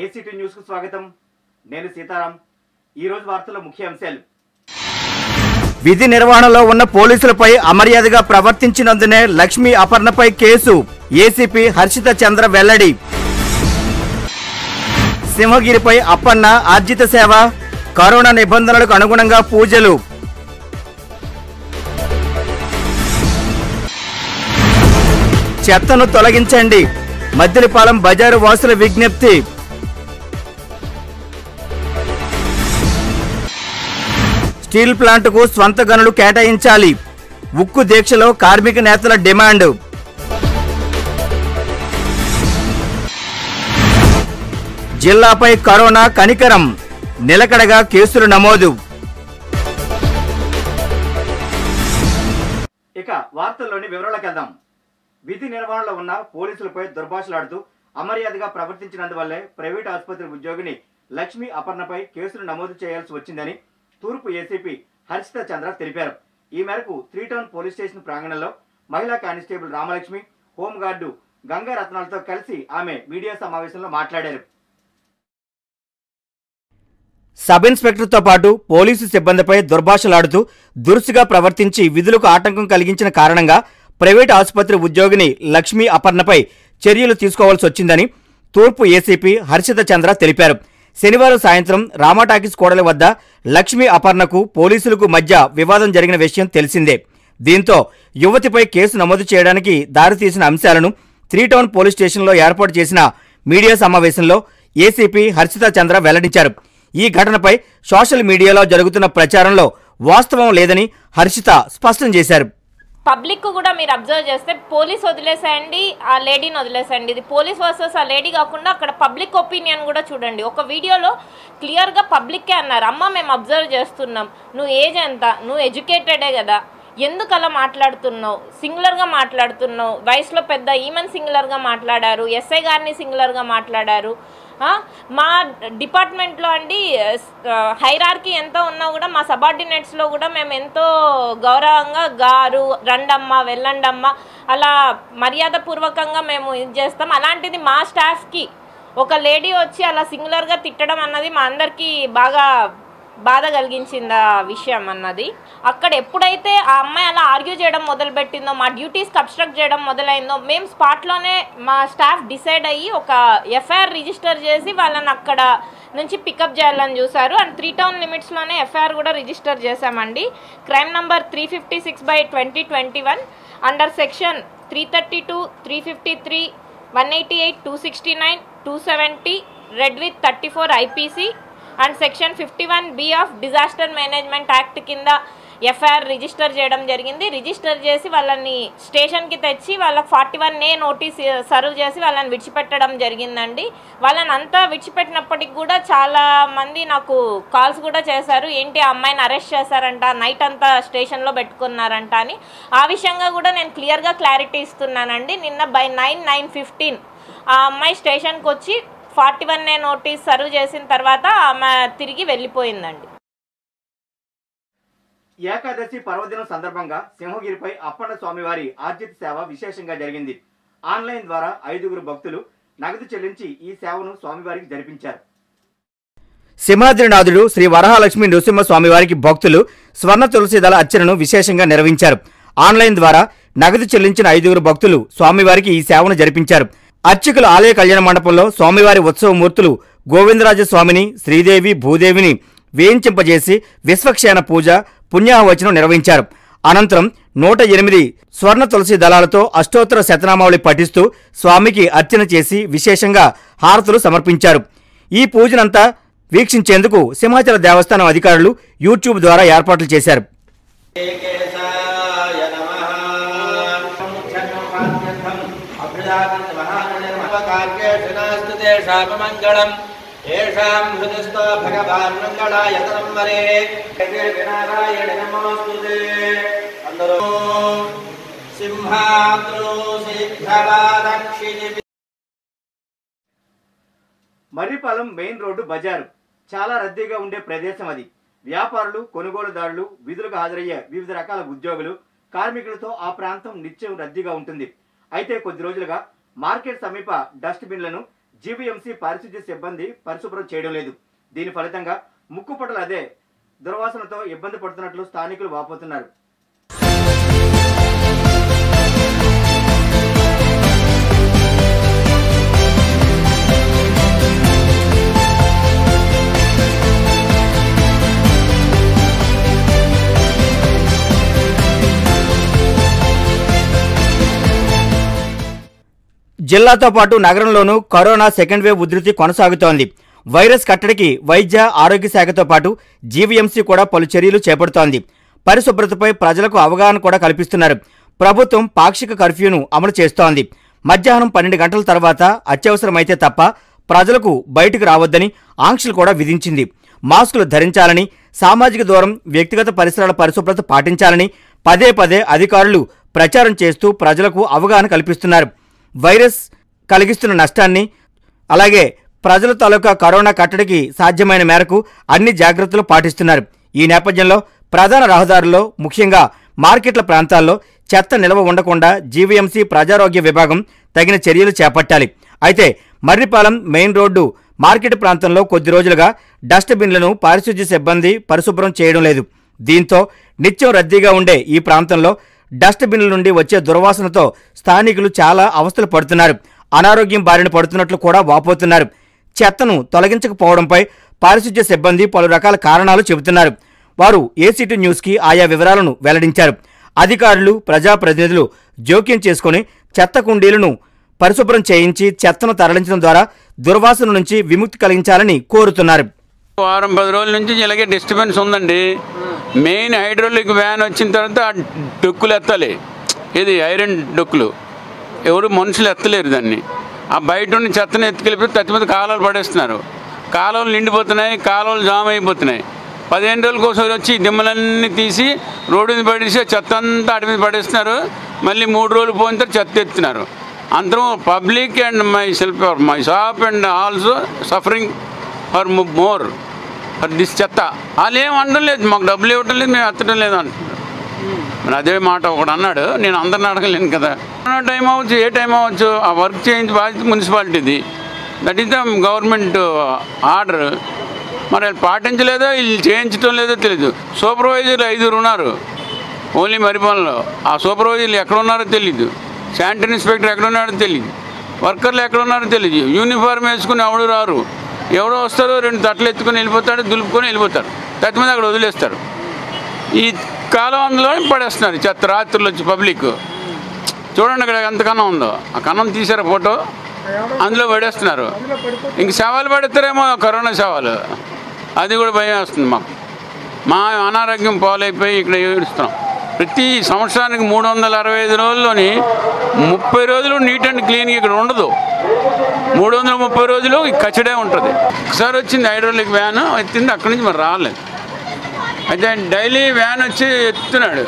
ACT news కు స్వాగతం నేను సీతారాం ఈ రోజు వార్తల ముఖ్య అంశాలు విధి నిర్వహణలో ఉన్న పోలీసులపై అమర్యాదగా ప్రవర్తించినందునే లక్ష్మీ అపర్ణపై కేసు ఏసీపీ హర్షిత చంద్ర వెల్లడి సింహగిరిపై అప్పన్న ఆర్జిత సేవ కరోనా నిబంధనలకు అనుగుణంగా పూజలు చెత్తను తొలగించండి మద్దిలపాలెం బజారు వాసుల విజ్ఞప్తి స్టీల్ ప్లాంటుకు స్వంత గనులు కేటాయించాలి ఉక్కు దీక్షలో కార్మిక నేతల డిమాండ్ జిల్లాపై కరోనా కనికరం నిలకడగా కేసులు నమోదు ఇక వార్తల్లోని వివరాలకు వెళ్దాం విధి నిర్వహణలో ఉన్న పోలీసులపై దుర్భాషలాడుతూ అమర్యాదగా ప్రవర్తించినందువల్లే ప్రైవేట్ ఆసుపత్రి ఉద్యోగిని లక్ష్మీ అపర్ణపై కేసులు నమోదు చేయాల్సి వచ్చిందని తూర్పు ఏసీపీ హర్షిత చంద్ర తెలిపారు ఈ మేరకు త్రీ టౌన్ పోలీస్ స్టేషన్ ప్రాంగణంలో మహిళా కానిస్టేబుల్ రామలక్ష్మి హోంగార్డు గంగారత్నాలతో కలిసి ఆమె మీడియా సమావేశంలో మాట్లాడారు సబ్ ఇన్స్పెక్టర్తో పాటు పోలీసు సిబ్బందిపై దుర్భాషలాడుతూ దురుసుగా ప్రవర్తించి విధులకు ఆటంకం కలిగించిన కారణంగా ప్రైవేట్ ఆసుపత్రి ఉద్యోగిని లక్ష్మీ అపర్ణపై చర్యలు తీసుకోవాల్సి వచ్చిందని తూర్పు ఏసీపీ హర్షిత చంద్ర తెలిపారు శనివారం సాయంత్రం రామాటాకీస్ కోడలి వద్ద లక్ష్మీ అపర్ణకు పోలీసులకు మధ్య వివాదం జరిగిన విషయం తెలిసిందే దీంతో యువతిపై కేసు నమోదు చేయడానికి దారితీసిన అంశాలను త్రీ టౌన్ పోలీస్ స్టేషన్లో ఏర్పాటు చేసిన మీడియా సమావేశంలో ఏసీపీ హర్షిత చంద్ర వెల్లడించారు ఈ ఘటనపై సోషల్ మీడియాలో జరుగుతున్న ప్రచారంలో వాస్తవం లేదని హర్షిత స్పష్టం చేశారు పబ్లిక్ కూడా మీరు అబ్జర్వ్ చేస్తే పోలీస్ వదిలేసేయండి ఆ లేడీని వదిలేసేయండి ఇది పోలీస్ వర్సెస్ ఆ లేడీ కాకుండా అక్కడ పబ్లిక్ ఒపీనియన్ కూడా చూడండి ఒక వీడియోలో క్లియర్గా పబ్లిక్కే అన్నారు అమ్మ మేము అబ్జర్వ్ చేస్తున్నాం నువ్వు ఏజ్ ఎంత నువ్వు ఎడ్యుకేటెడే కదా ఎందుకు అలా మాట్లాడుతున్నావు సింగులర్గా మాట్లాడుతున్నావు వయసులో పెద్ద ఈమెన్ సింగులర్గా మాట్లాడారు ఎస్ఐ గారిని సింగులర్గా మాట్లాడారు ఆ, మా డిపార్ట్మెంట్లో అండి హైరార్కీ ఎంత ఉన్నా కూడా మా సబార్డినేట్స్లో కూడా మేము ఎంతో గౌరవంగా గారు రండమ్మ వెళ్ళండమ్మ అలా మర్యాదపూర్వకంగా మేము ఇది చేస్తాం అలాంటిది మా స్టాఫ్కి ఒక లేడీ వచ్చి అలా సింగులర్గా తిట్టడం అన్నది మా అందరికీ బాగా బాధ కలిగించింది ఆ విషయం అన్నది అక్కడ ఎప్పుడైతే ఆ అమ్మాయి అలా ఆర్గ్యూ చేయడం మొదలుపెట్టిందో మా డ్యూటీస్కి అబ్స్ట్రక్ట్ చేయడం మొదలైందో మేము స్పాట్లోనే మా స్టాఫ్ డిసైడ్ అయ్యి ఒక ఎఫ్ఐఆర్ రిజిస్టర్ చేసి వాళ్ళని అక్కడ నుంచి పికప్ చేయాలని చూశారు అండ్ త్రీ టౌన్ లిమిట్స్లోనే ఎఫ్ఐఆర్ కూడా రిజిస్టర్ చేశామండి crime number three fifty six by twenty twenty one under section three thirty two three fifty three one eighty eight two sixty nine two seventy read with thirty four IPC and section fifty one B of disaster management act కింద FIR register చేయడం జరిగింది register చేసి వాళ్ళని స్టేషన్కి తెచ్చి వాళ్ళకి forty one A notice serve చేసి వాళ్ళని విడిచిపెట్టడం జరిగిందండి వాళ్ళని అంతా విడిచిపెట్టినప్పటికి కూడా చాలా మంది నాకు కాల్స్ కూడా చేశారు ఏంటి ఆ అమ్మాయిని అరెస్ట్ చేశారంట నైట్ అంతా స్టేషన్లో పెట్టుకున్నారంట అని ఆ విషయంగా కూడా నేను క్లియర్గా క్లారిటీ ఇస్తున్నానండి నిన్న బై నైన్ నైన్ ఫిఫ్టీన్ ఆ అమ్మాయి స్టేషన్కి వచ్చి forty one A notice serve చేసిన తర్వాత ఆమె తిరిగి వెళ్ళిపోయిందండి ఏకాదశి పర్వదినం సందర్భంగా సింహగిరిపై అప్పన్న స్వామివారి ఆర్జిత సేవ విశేషంగా జరిగింది ఆన్లైన్ ద్వారా ఐదుగురు భక్తులు నగదు చెల్లించి ఈ సేవను స్వామివారికి జరిపించారు సింహాద్రినాథుడు శ్రీ వరహాలక్ష్మి నృసింహ స్వామివారికి భక్తులు స్వర్ణ తులసి దళ అర్చనను విశేషంగా నిర్వహించారు ఆన్లైన్ ద్వారా నగదు చెల్లించిన ఐదుగురు భక్తులు స్వామివారికి ఈ సేవను జరిపించారు అర్చకుల ఆలయ కళ్యాణ మండపంలో స్వామివారి ఉత్సవ మూర్తులు గోవిందరాజ స్వామిని శ్రీదేవి భూదేవిని వేయించింపజేసి విశ్వక్షేణ పూజ పుణ్యాహవచనం నిర్వహించారు అనంతరం నూట ఎనిమిది స్వర్ణ తులసి దళాలతో అష్టోత్తర శతనామావళి పఠిస్తూ స్వామికి అర్చన చేసి విశేషంగా హారతులు సమర్పించారు ఈ పూజనంతా వీక్షించేందుకు సింహాచల దేవస్థానం అధికారులు యూట్యూబ్ ద్వారా ఏర్పాట్లు చేశారు కేశవాయ నమః అభ్యుదానందమహానందమహానందమహాకార్యేషు నాస్తు తేషామమంగళం ఏషాం హృదస్తో భగవాన్ మంగళాయతనం వరే వినారాయణ నమోస్తుతే అందరూ సింహాద్రో సిద్ధవాదక్షిణి మర్రిపాలెం మెయిన్ రోడ్డు బజారు చాలా రద్దీగా ఉండే ప్రదేశం అది వ్యాపారులు కొనుగోలుదారులు విధులకు హాజరయ్యే వివిధ రకాల ఉద్యోగులు కార్మికులతో ఆ ప్రాంతం నిత్యం రద్దీగా ఉంటుంది అయితే కొద్ది రోజులుగా మార్కెట్ సమీప డస్ట్ బిన్లను జీవీఎంసీ పారిశుద్ధ్య సిబ్బంది పరిశుభ్రం చేయడం లేదు దీని ఫలితంగా ముక్కుపొటలు అదే దుర్వాసనతో ఇబ్బంది పడుతున్నట్లు స్థానికులు వాపోతున్నారు జిల్లాతో పాటు నగరంలోనూ కరోనా సెకండ్ వేవ్ ఉధృతి కొనసాగుతోంది వైరస్ కట్టడికి వైద్య ఆరోగ్య శాఖతో పాటు జీవీఎంసీ కూడా పలు చర్యలు చేపడుతోంది పరిశుభ్రతపై ప్రజలకు అవగాహన కూడా కల్పిస్తున్నారు ప్రభుత్వం పాక్షిక కర్ఫ్యూను అమలు చేస్తోంది మధ్యాహ్నం పన్నెండు గంటల తర్వాత అత్యవసరమైతే తప్ప ప్రజలకు బయటకు రావద్దని ఆంక్షలు కూడా విధించింది మాస్కులు ధరించాలని సామాజిక దూరం వ్యక్తిగత పరిసరాల పరిశుభ్రత పాటించాలని పదే పదే అధికారులు ప్రచారం చేస్తూ ప్రజలకు అవగాహన కల్పిస్తున్నారు వైరస్ కలిగిస్తున్న నష్టాన్ని అలాగే ప్రజల తాలూకా కరోనా కట్టడికి సాధ్యమైన మేరకు అన్ని జాగ్రత్తలు పాటిస్తున్నారు ఈ నేపథ్యంలో ప్రధాన రహదారుల్లో ముఖ్యంగా మార్కెట్ల ప్రాంతాల్లో చెత్త నిల్వ ఉండకుండా జీవీఎంసీ ప్రజారోగ్య విభాగం తగిన చర్యలు చేపట్టాలి అయితే మర్రిపాలెం మెయిన్ రోడ్డు మార్కెట్ ప్రాంతంలో కొద్ది రోజులుగా డస్ట్ బిన్లను పారిశుధ్య సిబ్బంది పరిశుభ్రం చేయడం లేదు దీంతో నిత్యం రద్దీగా ఉండే ఈ ప్రాంతంలో డస్ట్ బిన్ల నుండి వచ్చే దుర్వాసనతో స్థానికులు చాలా అవస్థలు పడుతున్నారు అనారోగ్యం బారిన పడుతున్నట్లు కూడా వాపోతున్నారు చెత్తను తొలగించకపోవడంపై పారిశుధ్య సిబ్బంది పలు రకాల కారణాలు చెబుతున్నారు వారు ఏసీటీ న్యూస్కి ఆయా వివరాలను వెల్లడించారు అధికారులు ప్రజాప్రతినిధులు జోక్యం చేసుకుని చెత్త కుండీలను పరిశుభ్రం చేయించి చెత్తను తరలించడం ద్వారా దుర్వాసన నుంచి విముక్తి కలిగించాలని కోరుతున్నారు వారం పది రోజుల నుంచి ఇలాగే డిస్టర్బెన్స్ ఉందండి మెయిన్ హైడ్రోలిక్ వ్యాన్ వచ్చిన తర్వాత ఆ డొక్కులు ఎత్తాలి ఇది ఐరన్ డొక్కులు ఎవరు మనుషులు ఎత్తలేరు దాన్ని ఆ బయట ఉన్న చెత్తని ఎత్తుకెళ్ళిపోయి తత్తి మీద కాలువలు పడేస్తున్నారు కాలువలు నిండిపోతున్నాయి కాలువలు జామ్ అయిపోతున్నాయి పదిహేను రోజులకు ఒకసారి వచ్చి ఈ దిమ్మలన్నీ తీసి రోడ్డు మీద పడేసి ఆ చెత్త అంతా అడి మీద పడేస్తున్నారు మళ్ళీ మూడు రోజులు పోయిన తర్వాత చెత్త ఎత్తున్నారు అందరం public and myself my shop and also suffering for more for this చెత్త వాళ్ళు ఏం అనడం లేదు మాకు డబ్బులు ఇవ్వటం లేదు మేము ఎత్తడం లేదు అంటున్నారు మరి అదే మాట ఒకడు అన్నాడు నేను అందరిని అడగలేను కదా కరోనా టైం అవ్వచ్చు ఏ టైం అవ్వచ్చు ఆ వర్క్ చేయించి బాధ్యత మున్సిపాలిటీది that is the government order మరి వాళ్ళు పాటించలేదో వీళ్ళు చేయించడం లేదో తెలియదు సూపర్వైజర్లు ఐదుగురు ఉన్నారు ఓన్లీ మరిపొలంలో ఆ సూపర్వైజర్లు ఎక్కడ ఉన్నారో తెలియదు శానిటరీ ఇన్స్పెక్టర్ ఎక్కడ ఉన్నారో తెలియదు వర్కర్లు ఎక్కడ ఉన్నారో తెలియదు యూనిఫామ్ వేసుకుని ఎవడు రారు ఎవడో వస్తారో రెండు తట్టలు ఎత్తుకొని వెళ్ళిపోతాడు దులుపుకొని వెళ్ళిపోతారు తట్టి మీద అక్కడ వదిలేస్తారు ఈ కాలం అందులో పడేస్తున్నారు ఈ చెత్త రాత్రులు వచ్చి పబ్లిక్ చూడండి అక్కడ ఎంత కన్నం ఉందో ఆ కన్నం తీసారా ఫోటో అందులో పడేస్తున్నారు ఇంక శవాలు పడేస్తారేమో కరోనా శవాలు అది కూడా భయం వేస్తుంది మాకు మా అనారోగ్యం పాలైపోయి ఇక్కడ ఏడుస్తున్నాం ప్రతి సంవత్సరానికి మూడు వందల అరవై ఐదు రోజుల్లోని ముప్పై రోజులు నీట్ అండ్ క్లీన్ ఇక్కడ ఉండదు మూడు వందల ముప్పై రోజులు ఈ కచ్చడే ఉంటుంది ఒకసారి వచ్చింది హైడ్రోలిక్ వ్యాన్ ఎత్తింది అక్కడి నుంచి మరి రాలేదు అయితే డైలీ వ్యాన్ వచ్చి ఎత్తున్నాడు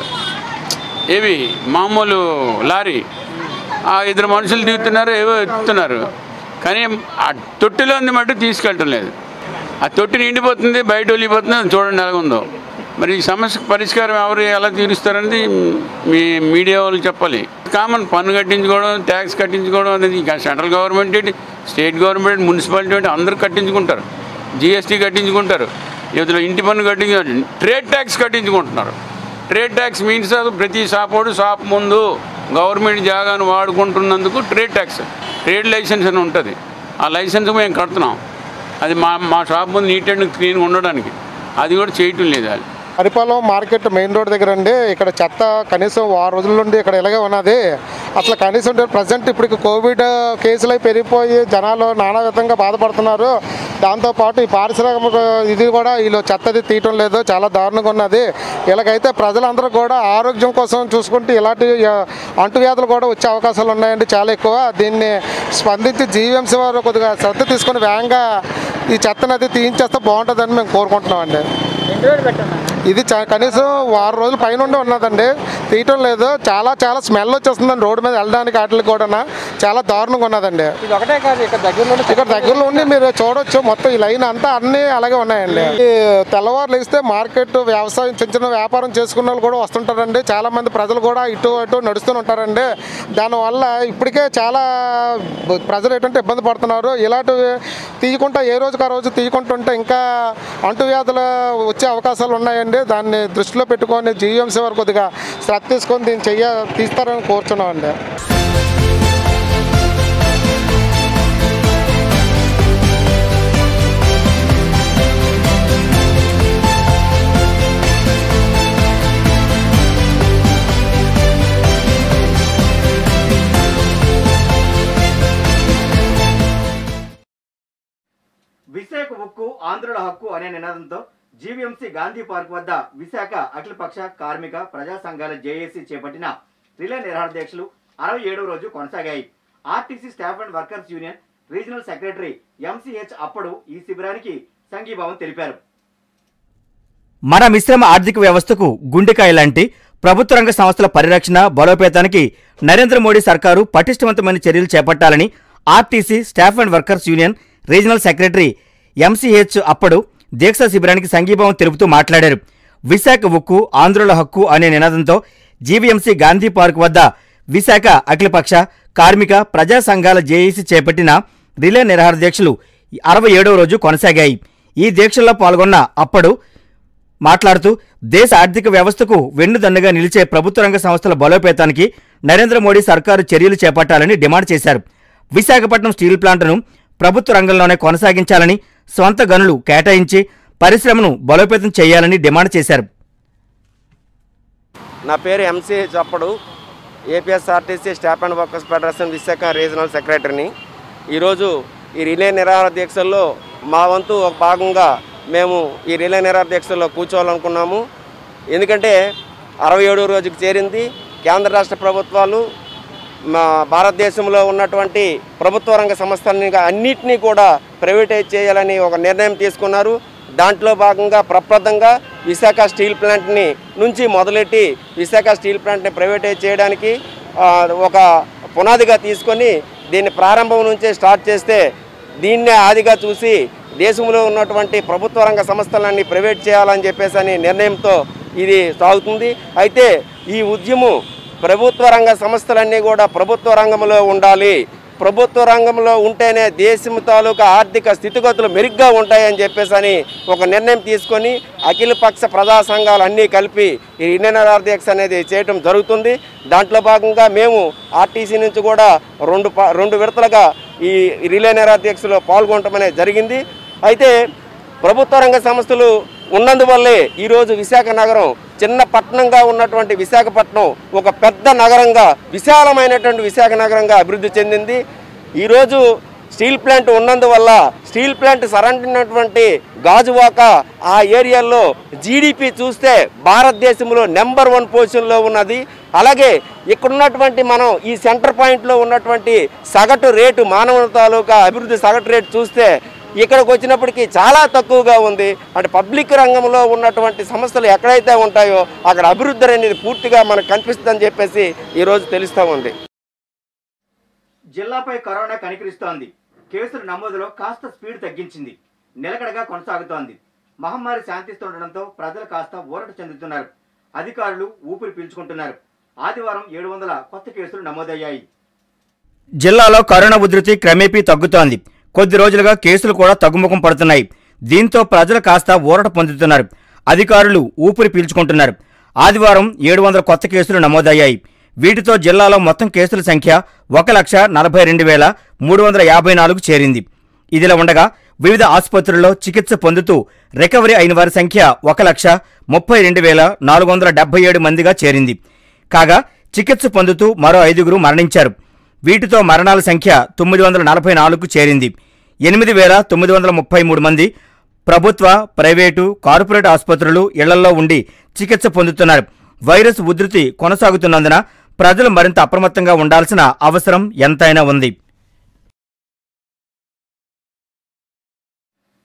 ఏవి మామూలు లారీ ఆ ఇద్దరు మనుషులు దిగుతున్నారు ఏవో ఎత్తుతున్నారు కానీ ఆ తొట్టిలో ఉంది మట్టు తీసుకెళ్ళటం లేదు ఆ తొట్టి నిండిపోతుంది బయట వెళ్ళిపోతుంది అది చూడండి ఎలా ఉందో మరి ఈ సమస్యకు పరిష్కారం ఎవరు ఎలా తీరుస్తారనేది మీ మీడియా వాళ్ళు చెప్పాలి కామన్ పన్ను కట్టించుకోవడం ట్యాక్స్ కట్టించుకోవడం అనేది ఇంకా సెంట్రల్ గవర్నమెంట్ ఏంటి స్టేట్ గవర్నమెంట్ మున్సిపాలిటీ ఏంటి అందరూ కట్టించుకుంటారు జిఎస్టీ కట్టించుకుంటారు ఇవతల ఇంటి పన్ను కట్టించుకుంటారు ట్రేడ్ ట్యాక్స్ కట్టించుకుంటున్నారు ట్రేడ్ ట్యాక్స్ మీన్స్ ప్రతి షాపోడు షాప్ ముందు గవర్నమెంట్ జాగాను వాడుకుంటున్నందుకు ట్రేడ్ ట్యాక్స్ ట్రేడ్ లైసెన్స్ అని ఉంటుంది ఆ లైసెన్స్ మేము కడుతున్నాం అది మా మా షాప్ ముందు నీట్ అండ్ క్లీన్గా ఉండడానికి అది కూడా చేయటం లేదు వాళ్ళు హరిపాలెం మార్కెట్ మెయిన్ రోడ్ దగ్గర అండి ఇక్కడ చెత్త కనీసం వారం రోజుల నుండి ఇక్కడ ఇలాగే ఉన్నది అసలు కనీసం ప్రజెంట్ ఇప్పుడు కోవిడ్ కేసులు అయి పెరిగిపోయి జనాలు నానా విధంగా బాధపడుతున్నారు దాంతోపాటు ఈ పారిశ్రామిక ఇది కూడా వీళ్ళు చెత్తది తీయటం లేదు చాలా దారుణంగా ఉన్నది ఇలాగైతే ప్రజలందరూ కూడా ఆరోగ్యం కోసం చూసుకుంటే ఇలాంటి ఆ, అంటువ్యాధులు కూడా వచ్చే అవకాశాలు ఉన్నాయండి చాలా ఎక్కువ దీన్ని స్పందించి జీవీఎంసీ వారు కొద్దిగా శ్రద్ధ తీసుకుని వేగంగా ఈ చెత్తనది తీయించేస్తే బాగుంటుందని మేము కోరుకుంటున్నామండి ఎన్ని రోజులు పెట్టాను ఇది చ- కనీసం వారం రోజుల పైన ఉండి ఉన్నదండి తీయటం లేదు చాలా చాలా స్మెల్ వచ్చేస్తుందండి రోడ్డు మీద వెళ్ళడానికి వాటికి కూడా చాలా దారుణంగా ఉన్నదండి ఇది ఒకటే కాదు ఇక్కడ దగ్గరలో ఇక్కడ దగ్గరలో ఉండి మీరు చూడొచ్చు మొత్తం ఈ లైన్ అంతా అన్ని అలాగే ఉన్నాయండి ఈ తెల్లవారులు వేస్తే మార్కెట్ వ్యవసాయం చిన్న చిన్న వ్యాపారం చేసుకున్న వాళ్ళు కూడా వస్తుంటారండి చాలా మంది ప్రజలు కూడా ఇటు అటు నడుస్తూ ఉంటారండి దానివల్ల ఇప్పటికే చాలా బ- ప్రజలు ఏంటంటే ఇబ్బంది పడుతున్నారు ఇలాంటివి తీయకుండా ఏ రోజుకి ఆ రోజు తీయకుంటుంటే ఇంకా అంటువ్యాధులు వచ్చే అవకాశాలు ఉన్నాయండి దాన్ని దృష్టిలో పెట్టుకొని జీఎంసీ వారు కొద్దిగా శ్రద్ధ తీసుకొని దీన్ని చెయ్య తీస్తారని కోరుచున్నామండి విశాఖ ఉక్కు ఆంధ్రుల హక్కు అనే నినాదంతో జీవీఎంసీ గాంధీ పార్క్ వద్ద విశాఖ అఖిలపక్ష కార్మిక ప్రజా సంఘాల జేఏసీ చేపట్టిన రిలే నిరాహార దీక్షలు అరవై ఏడవ రోజు కొనసాగాయి RTC staff and workers union regional secretary MCH Appudu ఈ శిబిరానికి సంఘీభావం తెలిపారు మన మిశ్రమ ఆర్థిక వ్యవస్థకు గుండెకాయ లాంటి ప్రభుత్వ రంగ సంస్థల పరిరక్షణ బలోపేతానికి నరేంద్ర మోడీ సర్కారు పటిష్టవంతమైన చర్యలు చేపట్టాలని RTC staff and workers union regional secretary MCH Appudu దీక్షా శిబిరానికి సంఘీభావం తెలుపుతూ మాట్లాడారు విశాఖ ఉక్కు ఆంధ్రుల హక్కు అనే నినాదంతో జీవీఎంసీ గాంధీ పార్క్ వద్ద విశాఖ అఖిలపక్ష కార్మిక ప్రజా సంఘాల జేఏసీ చేపట్టిన రిలే నిరాహార దీక్షలు అరవై ఏడవ రోజు కొనసాగాయి ఈ దీక్షల్లో పాల్గొన్న అప్పుడు మాట్లాడుతూ దేశ ఆర్థిక వ్యవస్థకు వెన్నుదన్నుగా నిలిచే ప్రభుత్వ రంగ సంస్థల బలోపేతానికి నరేంద్ర మోడీ సర్కారు చర్యలు చేపట్టాలని డిమాండ్ చేశారు విశాఖపట్నం స్టీల్ ప్లాంట్ను ప్రభుత్వ రంగంలోనే కొనసాగించాలని స్వంత గనులు కేటాయించి పరిశ్రమను బలోపేతం చేయాలని డిమాండ్ చేశారు నా పేరు MCH Appudu APSRTC staff and workers federation Visakha regional సెక్రటరీని ఈరోజు ఈ రిలే నిరాహార దీక్షల్లో మా వంతు ఒక భాగంగా మేము ఈ రిలే నిరాహార దీక్షల్లో కూర్చోవాలనుకున్నాము ఎందుకంటే అరవై ఏడో రోజుకి చేరింది కేంద్ర రాష్ట్ర ప్రభుత్వాలు మా భారతదేశంలో ఉన్నటువంటి ప్రభుత్వ రంగ సంస్థలని అన్నిటినీ కూడా ప్రైవేటైజ్ చేయాలని ఒక నిర్ణయం తీసుకున్నారు దాంట్లో భాగంగా ప్రప్రదంగా విశాఖ స్టీల్ ప్లాంట్ని నుంచి మొదలెట్టి విశాఖ స్టీల్ ప్లాంట్ని ప్రైవేటైజ్ చేయడానికి ఆ, ఒక పునాదిగా తీసుకొని దీన్ని ప్రారంభం నుంచే స్టార్ట్ చేస్తే దీన్నే ఆదిగా చూసి దేశంలో ఉన్నటువంటి ప్రభుత్వ రంగ సంస్థలన్నీ ప్రైవేట్ చేయాలని చెప్పేసి అని నిర్ణయంతో ఇది సాగుతుంది అయితే ఈ ఉద్యమం ప్రభుత్వ రంగ సంస్థలన్నీ కూడా ప్రభుత్వ రంగంలో ఉండాలి ప్రభుత్వ రంగంలో ఉంటేనే దేశం తాలూకా ఆర్థిక స్థితిగతులు మెరుగ్గా ఉంటాయని చెప్పేసి అని ఒక నిర్ణయం తీసుకొని అఖిలపక్ష ప్రజా సంఘాలు అన్నీ కలిపి ఈ ఇండియన్ దీక్ష అనేది చేయటం జరుగుతుంది దాంట్లో భాగంగా మేము ఆర్టీసీ నుంచి కూడా రెండు ప- రెండు విడతలుగా ఈ రిలే నిరాధ్యక్షలో పాల్గొనటం అనేది జరిగింది అయితే ప్రభుత్వ రంగ సంస్థలు ఉన్నందువల్లే ఈరోజు విశాఖ నగరం చిన్న పట్టణంగా ఉన్నటువంటి విశాఖపట్నం ఒక పెద్ద నగరంగా విశాలమైనటువంటి విశాఖ నగరంగా అభివృద్ధి చెందింది ఈరోజు స్టీల్ ప్లాంట్ ఉన్నందువల్ల స్టీల్ ప్లాంట్ సరండినటువంటి గాజువాక ఆ ఏరియాలో జీడిపి చూస్తే భారతదేశంలో నెంబర్ వన్ పొజిషన్లో ఉన్నది అలాగే ఇక్కడ ఉన్నటువంటి మనం ఈ సెంటర్ పాయింట్లో ఉన్నటువంటి సగటు రేటు మానవ తాలూకా అభివృద్ధి సగటు రేటు చూస్తే ఇక్కడికి వచ్చినప్పటికీ చాలా తక్కువగా ఉంది అంటే పబ్లిక్ రంగంలో ఉన్నటువంటి సంస్థలు ఎక్కడైతే ఉంటాయో అక్కడ అభివృద్ధి అనేది పూర్తిగా మనకు కనిపిస్తుందని చెప్పేసి ఈరోజు తెలుస్తూ ఉంది జిల్లాపై కరోనా కనికరిస్తోంది కేసుల నమోదులో కాస్త స్పీడ్ తగ్గించింది నిలకడగా కొనసాగుతోంది మహమ్మారి శాంతిస్తుండటంతో ప్రజలు కాస్త ఊరట చెందుతున్నారు అధికారులు ఊపిరి పీల్చుకుంటున్నారు ఆదివారం ఏడు వందల కొత్త కేసులు నమోదయ్యాయి జిల్లాలో కరోనా ఉధృతి క్రమేపీ తగ్గుతోంది కొద్ది రోజులుగా కేసులు కూడా తగ్గుముఖం పడుతున్నాయి దీంతో ప్రజలు కాస్త ఊరట పొందుతున్నారు అధికారులు ఊపిరి పీల్చుకుంటున్నారు ఆదివారం ఏడు వందల కొత్త కేసులు నమోదయ్యాయి వీటితో జిల్లాలో మొత్తం కేసుల సంఖ్య ఒక లక్ష నలభై రెండు వేల మూడు వందల యాభై నాలుగు చేరింది ఇదిలా ఉండగా వివిధ ఆసుపత్రుల్లో చికిత్స పొందుతూ రికవరీ అయిన వారి సంఖ్య ఒక లక్ష ముప్పై రెండు వేల నాలుగు వందల డెబ్బై ఏడు మందిగా చేరింది కాగా చికిత్స పొందుతూ మరో ఐదుగురు మరణించారు వీటితో మరణాల సంఖ్య తొమ్మిది వందల నలభై నాలుగుకు చేరింది ఎనిమిది వేల తొమ్మిది వందల ముప్పై మూడు మంది ప్రభుత్వ ప్రైవేటు కార్పొరేట్ ఆసుపత్రులు ఇళ్లలో ఉండి చికిత్స పొందుతున్నారు వైరస్ ఉధృతి కొనసాగుతున్నందున ప్రజలు మరింత అప్రమత్తంగా ఉండాల్సిన అవసరం ఎంతైనా ఉంది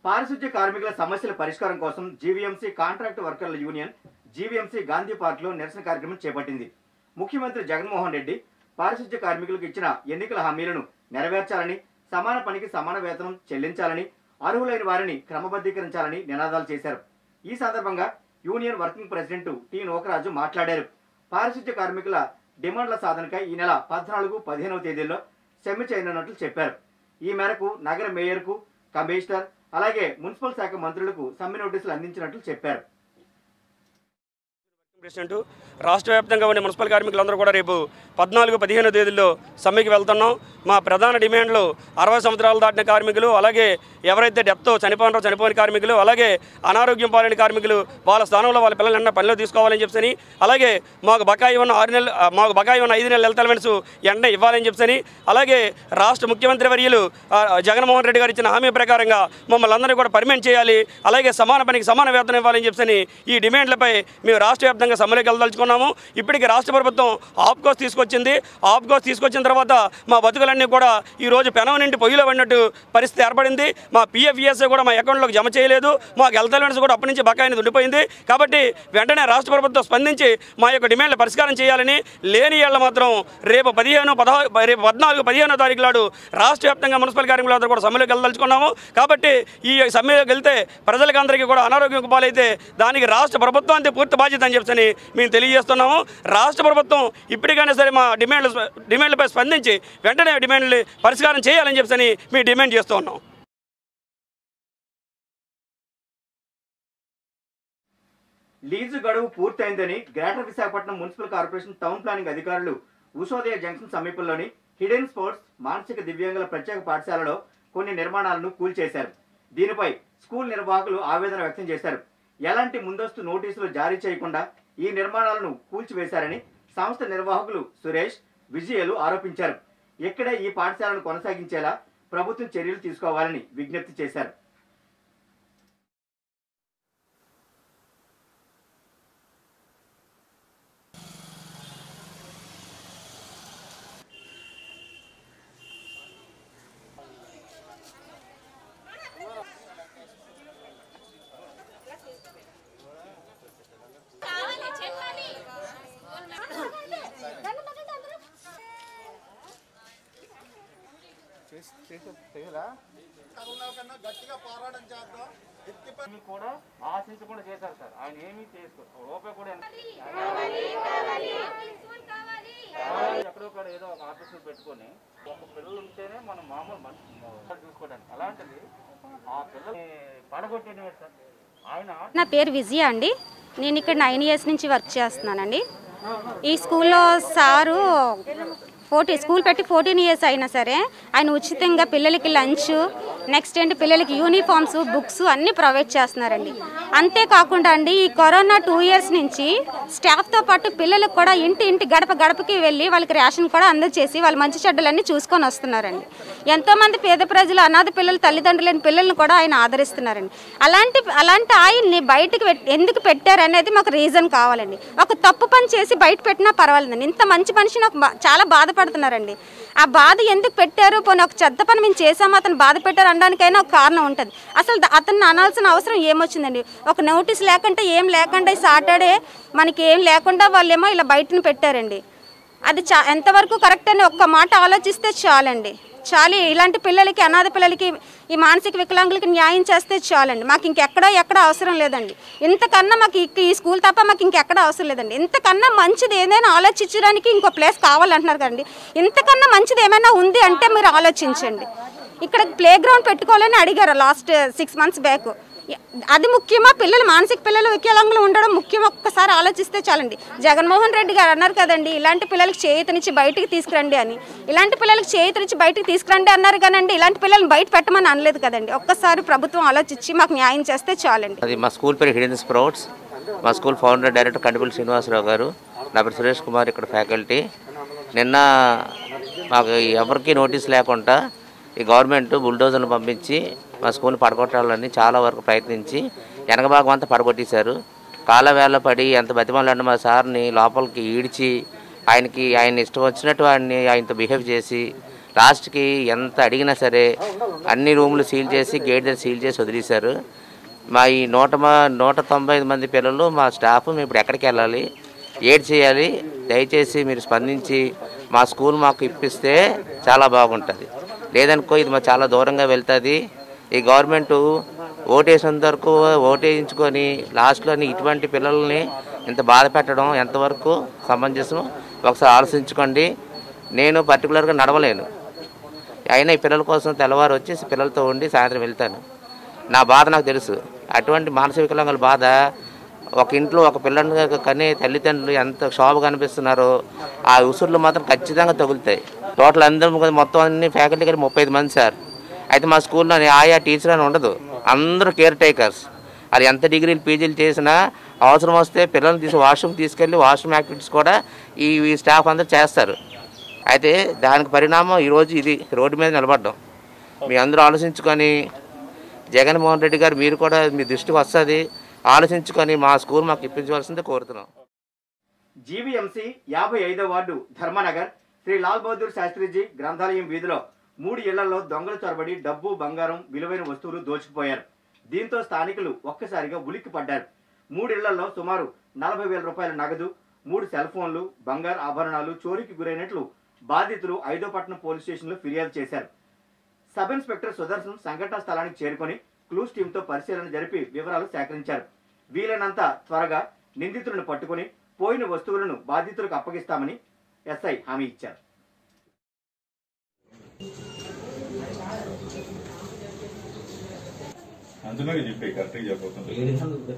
పారిశుద్ధ్య కార్మికుల సమస్యల పరిష్కారం కోసం జీవీఎంసీ కాంట్రాక్ట్ వర్కర్ల యూనియన్ జీవీఎంసీ గాంధీ పార్క్ లో నిరసన కార్యక్రమం చేపట్టింది ముఖ్యమంత్రి జగన్మోహన్ రెడ్డి పారిశుద్ధ్య కార్మికులకు ఇచ్చిన ఎన్నికల హామీలను నెరవేర్చాలని సమాన పనికి సమాన వేతనం చెల్లించాలని అర్హులైన వారిని క్రమబద్ధీకరించాలని నినాదాలు చేశారు ఈ సందర్భంగా union working president T Nokaraju మాట్లాడారు పారిశుద్ధ్య కార్మికుల డిమాండ్ల సాధనకై ఈ నెల పద్నాలుగు పదిహేనవ తేదీల్లో సమ్మె చేయనున్నట్లు చెప్పారు ఈ మేరకు నగర మేయర్కు కమిషనర్ అలాగే మున్సిపల్ శాఖ మంత్రులకు సమ్మె నోటీసులు అందించినట్లు చెప్పారు ప్రెసిడెంట్ రాష్ట్ర వ్యాప్తంగా ఉండే మున్సిపల్ కార్మికులందరూ కూడా రేపు పద్నాలుగు పదిహేను తేదీల్లో సమ్మెకి వెళ్తున్నాం మా ప్రధాన డిమాండ్లు అరవై సంవత్సరాలు దాటిన కార్మికులు అలాగే ఎవరైతే డెప్తో చనిపోయినారో చనిపోయిన కార్మికులు అలాగే అనారోగ్యం పాలైన కార్మికులు వాళ్ళ స్థానంలో వాళ్ళ పిల్లలు ఎన్న పనిలో తీసుకోవాలని చెప్పని అలాగే మాకు బకాయి ఉన్న ఆరు నెలలు ఆ, మాకు బకాయి ఉన్న ఐదు నెలల హెల్త్ అలవెన్స్ ఎండ ఇవ్వాలని చెప్పని అలాగే రాష్ట్ర ముఖ్యమంత్రి వర్యులు ఆ, జగన్మోహన్ రెడ్డి గారు ఇచ్చిన హామీ ప్రకారంగా మమ్మల్ని అందరినీ కూడా పర్మనెంట్ చేయాలి అలాగే సమాన పనికి సమాన వేతనం ఇవ్వాలని చెప్పని ఈ డిమాండ్లపై మేము రాష్ట్ర వ్యాప్తంగా సమ్మెలోకి వెళ్ళదలుచుకున్నాము ఇప్పటికి రాష్ట్ర ప్రభుత్వం ఆప్కోస్ తీసుకొచ్చింది ఆప్కోస్ తీసుకొచ్చిన తర్వాత మా బతుకులన్నీ కూడా ఈ రోజు పెనం నుండి పొయ్యిలో పడినట్టు పరిస్థితి ఏర్పడింది మా పిఎఫ్ఈఎస్ఐ కూడా మా అకౌంట్లోకి జమ చేయలేదు మాకు హెల్త్ అలవెన్స్ కూడా అప్పటి నుంచి బకాయిని ఉండిపోయింది కాబట్టి వెంటనే రాష్ట్ర ప్రభుత్వం స్పందించి మా యొక్క డిమాండ్లు పరిష్కారం చేయాలని లేని ఏళ్ళ మాత్రం రేపు పదిహేను పదహారు రేపు పద్నాలుగు పదిహేనో తారీఖు నాడు రాష్ట్ర వ్యాప్తంగా మున్సిపల్ కార్మికులందరూ కూడా సమ్మెలోకి వెళ్ళదలుచుకున్నాము కాబట్టి ఈ సమ్మెలోకి వెళ్తే ప్రజలకు అందరికీ కూడా అనారోగ్యం పాలైతే దానికి రాష్ట్ర ప్రభుత్వానికి పూర్తి బాధ్యత అని చెప్పని మేము తెలియజేస్తున్నాము రాష్ట్ర ప్రభుత్వం ఇప్పటికైనా సరే మా డిమాండ్లు డిమాండ్లపై స్పందించి వెంటనే డిమాండ్లు పరిష్కారం చేయాలని చెప్పని మేము డిమాండ్ చేస్తూ ఉన్నాం లీజు గడువు పూర్తయిందని greater Visakhapatnam municipal corporation town planning అధికారులు ఉషోదయ జంక్షన్ సమీపంలోని హిడెన్ స్పోర్ట్స్ మానసిక దివ్యాంగుల ప్రత్యేక పాఠశాలలో కొన్ని నిర్మాణాలను కూల్చేశారు దీనిపై స్కూల్ నిర్వాహకులు ఆవేదన వ్యక్తం చేశారు ఎలాంటి ముందస్తు నోటీసులు జారీ చేయకుండా ఈ నిర్మాణాలను కూల్చివేశారని సంస్థ నిర్వాహకులు సురేష్ విజయలు ఆరోపించారు ఇక్కడే ఈ పాఠశాలను కొనసాగించేలా ప్రభుత్వం చర్యలు తీసుకోవాలని విజ్ఞప్తి చేశారు కూడా ఆశించకుండా చేశారు సార్ ఆయన ఏమీ చేసుకో రూపాయి కూడా ఎక్కడో ఒక ఏదో ఒక ఆఫీస్ పెట్టుకొని ఒక పిల్లలు ఉంటేనే మనం మామూలు మనిషి చూసుకోవడానికి అలాంటిది ఆ పిల్లల్ని పడగొట్టేది సార్ ఆయన నా పేరు విజయ అండి నేను ఇక్కడ నైన్ ఇయర్స్ నుంచి వర్క్ చేస్తున్నానండి ఈ స్కూల్లో సారు ఫోర్టీ స్కూల్ పెట్టి ఫోర్టీన్ ఇయర్స్ అయినా సరే ఆయన ఉచితంగా పిల్లలకి లంచ్ నెక్స్ట్ ఏంటి పిల్లలకి యూనిఫామ్స్ బుక్స్ అన్నీ ప్రొవైడ్ చేస్తున్నారండి అంతేకాకుండా అండి ఈ కరోనా టూ ఇయర్స్ నుంచి స్టాఫ్తో పాటు పిల్లలకు కూడా ఇంటి ఇంటి గడప గడపకి వెళ్ళి వాళ్ళకి రేషన్ కూడా అందజేసి వాళ్ళ మంచి చెడ్డలన్నీ చూసుకొని వస్తున్నారండి ఎంతోమంది పేద ప్రజలు అనాథ పిల్లలు తల్లిదండ్రులు లేని పిల్లల్ని కూడా ఆయన ఆదరిస్తున్నారండి అలాంటి అలాంటి ఆయన్ని బయటకు పెట్- ఎందుకు పెట్టారు అనేది మాకు రీజన్ కావాలండి ఒక తప్పు పని చేసి బయట పెట్టినా పర్వాలేదండి ఇంత మంచి మనిషిని ఒక బా- చాలా బాధపడుతున్నారండి ఆ బాధ ఎందుకు పెట్టారు పోనీ ఒక చెత్త పని మేము చేసాము అతను బాధ పెట్టారు అనడానికైనా ఒక కారణం ఉంటుంది అసలు ద- అతన్ని అనాల్సిన అవసరం ఏమొచ్చిందండి ఒక నోటీస్ లేకుండా ఏం లేకుండా సాటర్డే మనకి ఏం లేకుండా వాళ్ళేమో ఇలా బయటను పెట్టారండి అది చా ఎంతవరకు కరెక్ట్ అని ఒక్క మాట ఆలోచిస్తే చాలండి చాలు ఇలాంటి పిల్లలకి అనాథ పిల్లలకి ఈ మానసిక వికలాంగులకి న్యాయం చేస్తే చాలండి మాకు ఇంకెక్కడో ఎక్కడ అవసరం లేదండి ఇంతకన్నా మాకు ఇక- ఈ స్కూల్ తప్ప మాకు ఇంకెక్కడ అవసరం లేదండి ఇంతకన్నా మంచిది ఏదైనా ఆలోచించడానికి ఇంకో ప్లేస్ కావాలంటున్నారు కదండి ఇంతకన్నా మంచిది ఏమైనా ఉంది అంటే మీరు ఆలోచించండి ఇక్కడ ప్లే గ్రౌండ్ పెట్టుకోవాలని అడిగారు లాస్ట్ సిక్స్ మంత్స్ బ్యాక్ అది ముఖ్యమా పిల్లలు మానసిక పిల్లలు వికలాంగులు ఉండడం ముఖ్యం ఒక్కసారి ఆలోచిస్తే చాలండి జగన్మోహన్ రెడ్డి గారు అన్నారు కదండి ఇలాంటి పిల్లలకి చేయుతనిచ్చి బయటికి తీసుకురండి అని ఇలాంటి పిల్లలకి చేయుతనిచ్చి బయటికి తీసుకురండి అన్నారు కానండి ఇలాంటి పిల్లల్ని బయట పెట్టమని అనలేదు కదండి ఒక్కసారి ప్రభుత్వం ఆలోచించి మాకు న్యాయం చేస్తే చాలండి అది మా స్కూల్ పేరు హిడెన్ స్ప్రౌట్స్ మా school founder director Kantipalli Srinivasarao garu నా పేరు సురేష్ కుమార్ ఇక్కడ ఫ్యాకల్టీ నిన్న మాకు ఎవరికి నోటీస్ లేకుండా ఈ గవర్నమెంట్ బుల్డోజర్లు పంపించి మా స్కూల్ని పడగొట్టాలని చాలా వరకు ప్రయత్నించి వెనక భాగం అంతా పడగొట్టేశారు కాళ్ళ వేళ పడి ఎంత బతిమాలంటే మా సార్ని లోపలికి ఈడ్చి ఆయనకి ఆయన ఇష్టం వచ్చినట్టు ఆయన్ని ఆయనతో బిహేవ్ చేసి లాస్ట్కి ఎంత అడిగినా సరే అన్ని రూములు సీల్ చేసి గేట్ దగ్గర సీల్ చేసి వదిలేశారు మా ఈ నూట మా నూట తొంభై ఐదు మంది పిల్లలు మా స్టాఫ్ మేము ఇప్పుడు ఎక్కడికి వెళ్ళాలి ఏడ్ చేయాలి దయచేసి మీరు స్పందించి మా స్కూల్ మాకు ఇప్పిస్తే చాలా బాగుంటుంది లేదనుకో ఇది మా చాలా దూరంగా వెళ్తుంది ఈ గవర్నమెంట్ ఓటేసినంత వరకు ఓటేయించుకొని లాస్ట్లో ఇటువంటి పిల్లల్ని ఇంత బాధ పెట్టడం ఎంతవరకు సమంజసం ఒకసారి ఆలోచించుకోండి నేను పర్టికులర్గా నడవలేను అయినా ఈ పిల్లల కోసం తెల్లవారు వచ్చి పిల్లలతో ఉండి సాయంత్రం వెళ్తాను నా బాధ నాకు తెలుసు అటువంటి మానసిక వికలాంగుల బాధ ఒక ఇంట్లో ఒక పిల్లని కనే తల్లిదండ్రులు ఎంత శోభ కనిపిస్తున్నారో ఆ ఉసుర్లు మాత్రం ఖచ్చితంగా తగులుతాయి టోటల్ అందరం కూడా మొత్తం అన్ని ఫ్యాకల్టీ కలిపి ముప్పై ఐదు మంది సార్ అయితే మా స్కూల్లో ఆయా టీచర్ అని ఉండదు అందరూ కేర్ టేకర్స్ అది ఎంత డిగ్రీలు పీజీలు చేసినా అవసరం వస్తే పిల్లల్ని తీసి వాష్రూమ్ తీసుకెళ్ళి వాష్రూమ్ యాక్టివిటీస్ కూడా ఈ ఈ స్టాఫ్ అందరూ చేస్తారు అయితే దానికి పరిణామం ఈరోజు ఇది రోడ్డు మీద నిలబడ్డం మీ అందరూ ఆలోచించుకొని జగన్మోహన్ రెడ్డి గారు మీరు కూడా మీ దృష్టికి వస్తుంది ఆలోచించుకొని మా స్కూల్ మాకు ఇప్పించవలసిందే కోరుతున్నాం జీవీఎంసీ యాభై ఐదో వార్డు ధర్మనగర్ శ్రీ లాల్ బహదూర్ శాస్త్రిజీ గ్రంథాలయం వీధిలో మూడు ఇళ్లలో దొంగలు చొరబడి డబ్బు బంగారం విలువైన వస్తువులు దోచుకుపోయారు దీంతో స్థానికులు ఒక్కసారిగా ఉలిక్కి పడ్డారు మూడు ఇళ్లలో సుమారు నలభై వేల రూపాయల నగదు మూడు సెల్ ఫోన్లు బంగారు ఆభరణాలు చోరీకి గురైనట్లు బాధితులు ఐదోపట్నం పోలీస్ స్టేషన్లో ఫిర్యాదు చేశారు సబ్ ఇన్స్పెక్టర్ సుదర్శన్ సంఘటనా స్థలానికి చేరుకొని క్లూస్ టీంతో పరిశీలన జరిపి వివరాలు సేకరించారు వీలైనంత త్వరగా నిందితులను పట్టుకుని పోయిన వస్తువులను బాధితులకు అప్పగిస్తామని ఎస్ఐ హామీ ఇచ్చారు అందులోనే చెప్పే కరెక్ట్గా చెప్పబోతుంది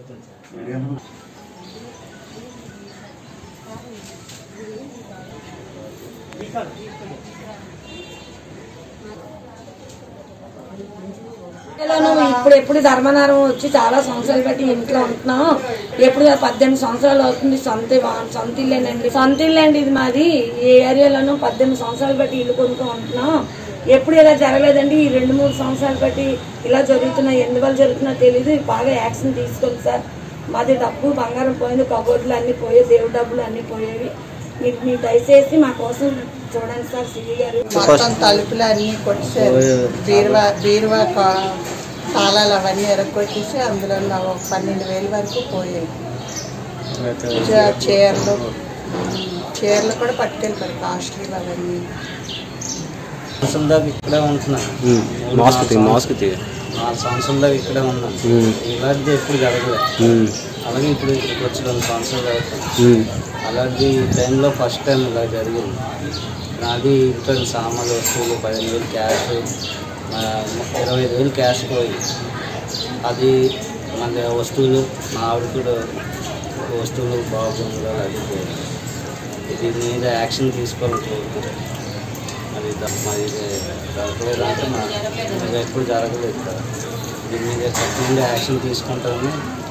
పిల్లలను ఇప్పుడు ఎప్పుడు ధర్మనగరం వచ్చి చాలా సంవత్సరాలు బట్టి ఇంట్లో ఉంటున్నాం ఎప్పుడు పద్దెనిమిది సంవత్సరాలు అవుతుంది సొంత వా- సొంత ఇల్లేనండి సొంత ఇల్లండి ఇది మాది ఈ ఏరియాలోనూ పద్దెనిమిది సంవత్సరాలు బట్టి ఇల్లు కొనుక్కొని ఉంటున్నాం ఎప్పుడు ఇలా జరగలేదండి ఈ రెండు మూడు సంవత్సరాలు బట్టి ఇలా జరుగుతున్నాయి ఎందువల్ల జరుగుతున్నా తెలియదు బాగా యాక్షన్ తీసుకోండి సార్ మాది డబ్బు బంగారం పోయింది కబోర్డులు అన్ని పోయాయి దేవుడి డబ్బులు అన్ని పోయేవి మీరు మీరు దయచేసి మా కోసం చూడండి సార్ సిరి గారు మొత్తం తలుపులు అన్నీ కొట్టేశారు బీరువా బీరువా కా- తాళాలు అవన్నీ ఎరగొట్టేసి అందులో నా ఒక పన్నెండు వేలు వరకు పోయాయి చే- చీరలు చీరలు కూడా పట్టుకెళ్ళిపోయారు కాస్ట్లీ అవన్నీ సంవత్సరం దాకా ఇక్కడే ఉంటున్నాను మాస్క్ తీ మాస్క్ తీ నాలుగు సంవత్సరం దాకా ఇక్కడే ఉన్నాను మ్మ్. ఇలాంటిది ఎప్పుడు జరగలేదు మ్మ్. అలాగే ఇప్పుడు ఇక్కడికి వచ్చి రెండు సంవత్సరాలు అవుతుంది మ్మ్. అలాంటి టైంలో ఫస్ట్ టైం ఇలా జరిగింది నాది ఇంట్లో సామాన్లు వస్తువులు పదిహేను వేలు క్యాష్ ఆ, ఇరవై ఐదు వేలు క్యాష్ పోయి అది మన వస్తువులు మా ఆవిడ కూడా వస్తువులు బాగుంది అది పోయి దీని మీద యాక్షన్ తీసుకోవాలని కోరుకుంటున్నాను మరి ద- మరి ఇది జరగలేదు అంటే మా ఇది ఎప్పుడు జరగలేదు కదా దీని మీద ఖచ్చితంగా యాక్షన్ తీసుకుంటామని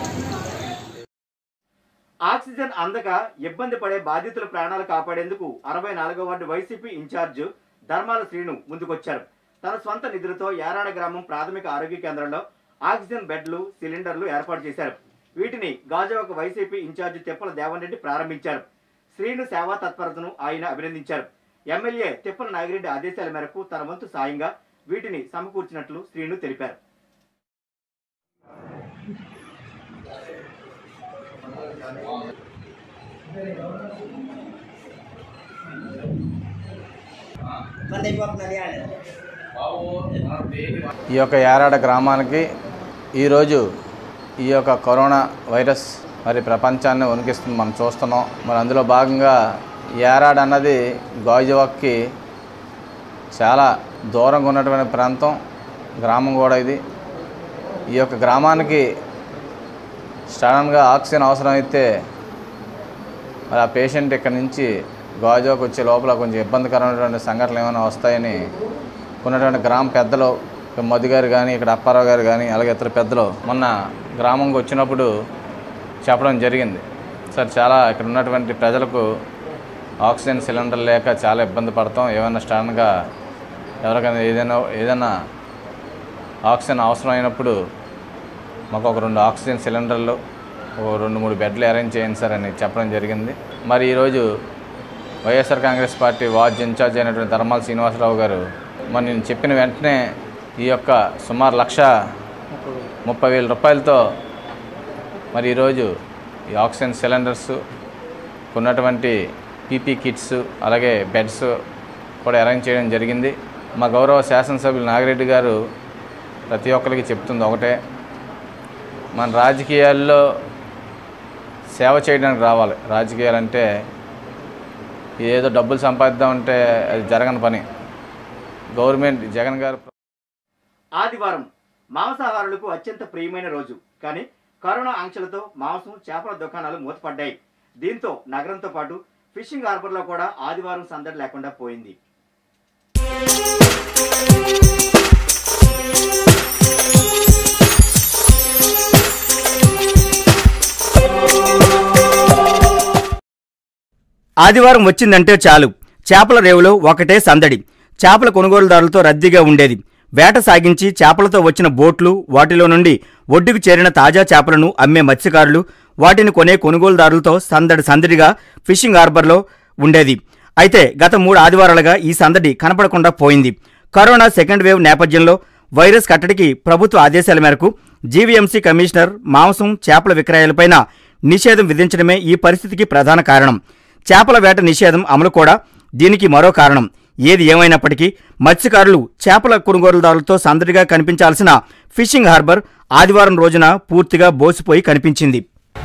ఆక్సిజన్ అందక ఇబ్బంది పడే బాధితుల ప్రాణాలు కాపాడేందుకు అరవై నాలుగో వార్డు వైసీపీ ఇన్ఛార్జ్ ధర్మాల శ్రీను ముందుకొచ్చారు తన స్వంత నిధులతో యారాడ గ్రామం ప్రాథమిక ఆరోగ్య కేంద్రంలో ఆక్సిజన్ బెడ్లు సిలిండర్లు ఏర్పాటు చేశారు వీటిని గాజువాక వైసీపీ ఇన్ఛార్జ్ తిప్పల దేవన్ రెడ్డి ప్రారంభించారు శ్రీను సేవా తత్పరతను ఆయన అభినందించారు ఎమ్మెల్యే తిప్పల నాగిరెడ్డి ఆదేశాల మేరకు తన వంతు సాయంగా వీటిని సమకూర్చినట్లు శ్రీను తెలిపారు ఈ యొక్క యారాడ గ్రామానికి ఈరోజు ఈ యొక్క కరోనా వైరస్ మరి ప్రపంచాన్ని వణికిస్తుంది మనం చూస్తున్నాం మరి అందులో భాగంగా యారాడ అన్నది గాజువాక్కి చాలా దూరంగా ఉన్నటువంటి ప్రాంతం గ్రామం కూడా ఇది ఈ యొక్క గ్రామానికి సడన్గా ఆక్సిజన్ అవసరమైతే మరి ఆ పేషెంట్ ఇక్కడ నుంచి గాజువాకు వచ్చే లోపల కొంచెం ఇబ్బందికరమైనటువంటి సంఘటనలు ఏమైనా వస్తాయని ఉన్నటువంటి గ్రామ పెద్దలు ఇక్కడ మధు గారు కానీ ఇక్కడ అప్పారావు గారు కానీ అలాగే ఇతర పెద్దలు మొన్న గ్రామంకి వచ్చినప్పుడు చెప్పడం జరిగింది సార్ చాలా ఇక్కడ ఉన్నటువంటి ప్రజలకు ఆక్సిజన్ సిలిండర్ లేక చాలా ఇబ్బంది పడతాం ఏమైనా సడన్గా ఎవరికైనా ఏదైనా ఏదైనా ఆక్సిజన్ అవసరమైనప్పుడు మాకు ఒక రెండు ఆక్సిజన్ సిలిండర్లు ఓ రెండు మూడు బెడ్లు అరేంజ్ చేయండి సార్ అని చెప్పడం జరిగింది మరి ఈరోజు YSR Congress party ward incharge అయినటువంటి ధర్మాల శ్రీనివాసరావు గారు మరి నేను చెప్పిన వెంటనే ఈ యొక్క సుమారు లక్ష ముప్పై వేల రూపాయలతో మరి ఈరోజు ఈ ఆక్సిజన్ సిలిండర్స్ కొన్నటువంటి పీపీ కిట్స్ అలాగే బెడ్స్ కూడా అరేంజ్ చేయడం జరిగింది మా గౌరవ శాసనసభ్యులు నాగిరెడ్డి గారు ప్రతి ఒక్కరికి చెప్తుంది ఒకటే మన రాజకీయాల్లో సేవ చేయడానికి రావాలి రాజకీయాలంటే ఏదో డబ్బులు సంపాదిద్దామంటే అది జరగని పని గవర్నమెంట్ జగన్ గారు ఆదివారం మాంసాహారులకు అత్యంత ప్రియమైన రోజు కానీ కరోనా ఆంక్షలతో మాంసం చేపల దుకాణాలు మూతపడ్డాయి దీంతో నగరంతో పాటు ఫిషింగ్ హార్బర్లో కూడా ఆదివారం సందడి లేకుండా పోయింది ఆదివారం వచ్చిందంటే చాలు చేపల రేవులో ఒకటే సందడి చేపల కొనుగోలుదారులతో రద్దీగా ఉండేది వేట సాగించి చేపలతో వచ్చిన బోట్లు వాటిలో నుండి ఒడ్డుకు చేరిన తాజా చేపలను అమ్మే మత్స్యకారులు వాటిని కొనే కొనుగోలుదారులతో సందడి సందడిగా ఫిషింగ్ హార్బర్లో ఉండేది అయితే గత మూడు ఆదివారాలుగా ఈ సందడి కనపడకుండా పోయింది కరోనా సెకండ్ వేవ్ నేపథ్యంలో వైరస్ కట్టడికి ప్రభుత్వ ఆదేశాల మేరకు జీవీఎంసీ కమిషనర్ మాంసం చేపల విక్రయాలపైన నిషేధం విధించడమే ఈ పరిస్థితికి ప్రధాన కారణం చేపల వేట నిషేధం అమలు కూడా దీనికి మరో కారణం ఏది ఏమైనప్పటికీ మత్స్యకారులు చేపల కొనుగోలుదారులతో సందడిగా కనిపించాల్సిన ఫిషింగ్ హార్బర్ ఆదివారం రోజున పూర్తిగా బోసిపోయి కనిపించింది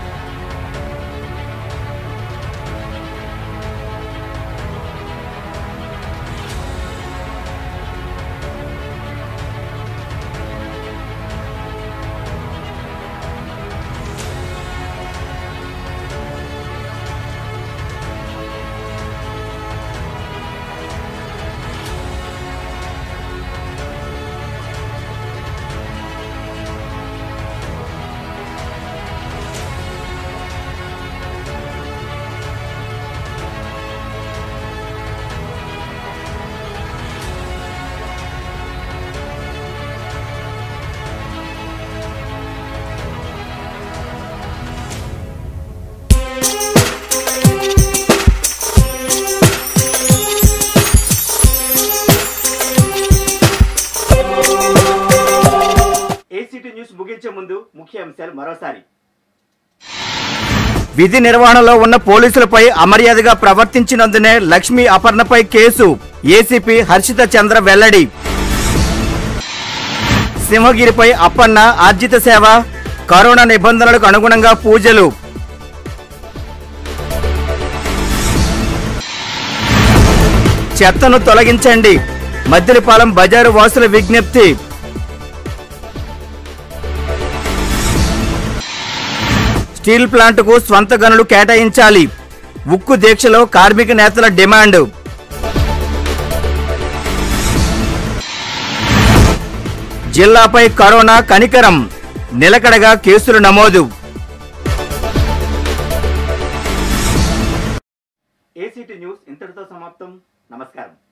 ఏసీటీ న్యూస్ ముగించే ముందు ముఖ్య అంశాలు మరోసారి విధి నిర్వహణలో ఉన్న పోలీసులపై అమర్యాదగా ప్రవర్తించినందునే లక్ష్మీ అపర్ణపై కేసు ఏసీపీ హర్షిత చంద్ర వెల్లడి సింహగిరిపై అప్పన్న ఆర్జిత సేవ కరోనా నిబంధనలకు అనుగుణంగా పూజలు చెత్తను తొలగించండి మద్దిలిపాలెం బజారు వాసుల విజ్ఞప్తి స్టీల్ ప్లాంటుకు స్వంత గనులు కేటాయించాలి ఉక్కు దీక్షలో కార్మిక నేతల డిమాండ్ జిల్లాపై కరోనా కనికరం నిలకడగా కేసులు నమోదు ఏసీటీ న్యూస్ ఇంతటితో సమాప్తం నమస్కారం